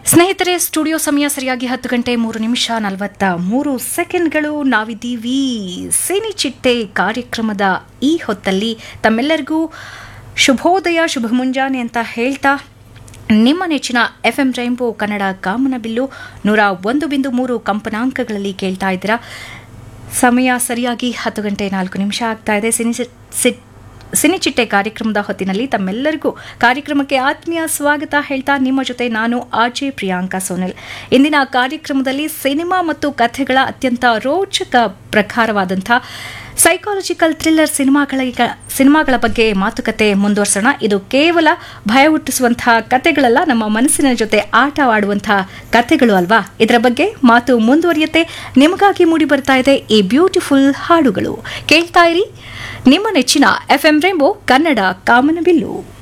ಸ್ನೇಹಿತರೆ ಸ್ಟುಡಿಯೋ ಸಮಯ ಸರಿಯಾಗಿ ಹತ್ತು ಗಂಟೆ ಮೂರು ನಿಮಿಷ ನಲವತ್ತ ಮೂರು ಸೆಕೆಂಡ್ಗಳು ನಾವಿದ್ದೀವಿ ಸಿನಿ ಚಿಟ್ಟೆ ಕಾರ್ಯಕ್ರಮದ ಈ ಹೊತ್ತಲ್ಲಿ ತಮ್ಮೆಲ್ಲರಿಗೂ ಶುಭೋದಯ ಶುಭ ಮುಂಜಾನೆ ಅಂತ ಹೇಳ್ತಾ ನಿಮ್ಮ ನೆಚ್ಚಿನ ಎಫ್ ಎಂ ರೈಂಬೋ ಕನ್ನಡ ಕಾಮನಬಿಲ್ಲು ನೂರ ಒಂದು ಬಿಂದು ಮೂರು ಕಂಪನಾಂಕಗಳಲ್ಲಿ ಕೇಳ್ತಾ ಇದ್ದೀರಾ ಸಮಯ ಸರಿಯಾಗಿ ಹತ್ತು ಗಂಟೆ ನಾಲ್ಕು ನಿಮಿಷ ಆಗ್ತಾ ಇದೆ ಸಿನಿ ಸಿಟ್ ಸಿನಿಚಿಟ್ಟೆ ಕಾರ್ಯಕ್ರಮದ ಹೊತ್ತಿನಲ್ಲಿ ತಮ್ಮೆಲ್ಲರಿಗೂ ಕಾರ್ಯಕ್ರಮಕ್ಕೆ ಆತ್ಮೀಯ ಸ್ವಾಗತ ಹೇಳ್ತಾ ನಿಮ್ಮ ಜೊತೆ ನಾನು ಆಜೆ ಪ್ರಿಯಾಂಕಾ ಸೋನೆಲ್ ಇಂದಿನ ಕಾರ್ಯಕ್ರಮದಲ್ಲಿ ಸಿನಿಮಾ ಮತ್ತು ಕಥೆಗಳ ಅತ್ಯಂತ ರೋಚಕ ಪ್ರಕಾರವಾದಂಥ ಸೈಕಾಲಜಿಕಲ್ ಥ್ರಿಲ್ಲರ್ ಸಿನಿಮಾಗಳ ಸಿನಿಮಾಗಳ ಬಗ್ಗೆ ಮಾತುಕತೆ ಮುಂದುವರ್ಸೋಣ ಇದು ಕೇವಲ ಭಯ ಹುಟ್ಟಿಸುವಂತಹ ಕಥೆಗಳಲ್ಲ ನಮ್ಮ ಮನಸ್ಸಿನ ಜೊತೆ ಆಟವಾಡುವಂತಹ ಕಥೆಗಳು ಅಲ್ವಾ ಇದರ ಬಗ್ಗೆ ಮಾತು ಮುಂದುವರಿಯುತ್ತೆ ನಿಮಗಾಗಿ ಮೂಡಿ ಬರ್ತಾ ಇದೆ ಈ ಬ್ಯೂಟಿಫುಲ್ ಹಾಡುಗಳು ಕೇಳ್ತಾ ಇರಿ ನಿಮ್ಮ ನೆಚ್ಚಿನ ಎಫ್ ಎಂ ರೇಂಬೋ ಕನ್ನಡ ಕಾಮನಬಿಲ್ಲು